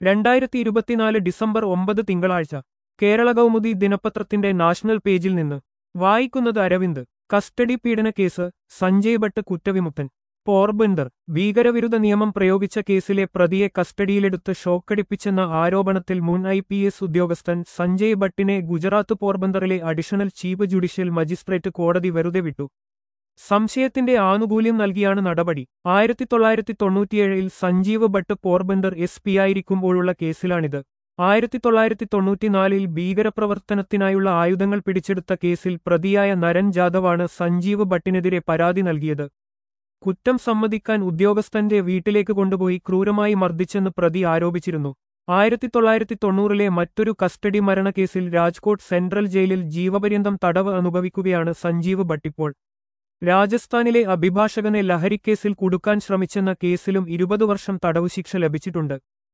രണ്ടായിരത്തി ഇരുപത്തിനാല് ഡിസംബർ ഒമ്പത് തിങ്കളാഴ്ച കേരള കൗമുദി ദിനപത്രത്തിന്റെ നാഷണൽ പേജിൽ നിന്ന് വായിക്കുന്നത് അരവിന്ദ് കസ്റ്റഡി പീഡന കേസ് സഞ്ജയ് ഭട്ട് കുറ്റവിമുക്തൻ പോർബന്ദർ ഭീകരവിരുദ്ധ നിയമം പ്രയോഗിച്ച കേസിലെ പ്രതിയെ കസ്റ്റഡിയിലെടുത്ത് ഷോക്കടിപ്പിച്ചെന്ന ആരോപണത്തിൽ മുൻ ഐ പി എസ് ഉദ്യോഗസ്ഥൻ സഞ്ജയ് ഭട്ടിനെ ഗുജറാത്ത് പോർബന്തറിലെ അഡീഷണൽ ചീഫ് ജുഡീഷ്യൽ മജിസ്ട്രേറ്റ് കോടതി വെറുതെ വിട്ടു സംശയത്തിന്റെ ആനുകൂല്യം നൽകിയാണ് നടപടി ആയിരത്തി തൊള്ളായിരത്തി തൊണ്ണൂറ്റിയേഴിൽ സഞ്ജീവ് ഭട്ട് പോർബന്ദർ എസ് പി ആയിരിക്കുമ്പോഴുള്ള കേസിലാണിത് ആയിരത്തി തൊള്ളായിരത്തി തൊണ്ണൂറ്റിനാലിൽ ഭീകരപ്രവർത്തനത്തിനായുള്ള ആയുധങ്ങൾ പിടിച്ചെടുത്ത കേസിൽ പ്രതിയായ നരൻ ജാദവാണ് സഞ്ജീവ് ഭട്ടിനെതിരെ പരാതി നൽകിയത് കുറ്റം സമ്മതിക്കാൻ ഉദ്യോഗസ്ഥന്റെ വീട്ടിലേക്ക് കൊണ്ടുപോയി ക്രൂരമായി മർദ്ദിച്ചെന്ന് പ്രതി ആരോപിച്ചിരുന്നു ആയിരത്തി തൊള്ളായിരത്തി തൊണ്ണൂറിലെ മറ്റൊരു കസ്റ്റഡി മരണക്കേസിൽ രാജ്കോട്ട് സെൻട്രൽ ജയിലിൽ ജീവപര്യന്തം തടവ് അനുഭവിക്കുകയാണ് സഞ്ജീവ് ഭട്ടിപ്പോൾ രാജസ്ഥാനിലെ അഭിഭാഷകനെ ലഹരിക്കേസിൽ കുടുക്കാൻ ശ്രമിച്ചെന്ന കേസിലും ഇരുപത് വർഷം തടവുശിക്ഷ ലഭിച്ചിട്ടുണ്ട്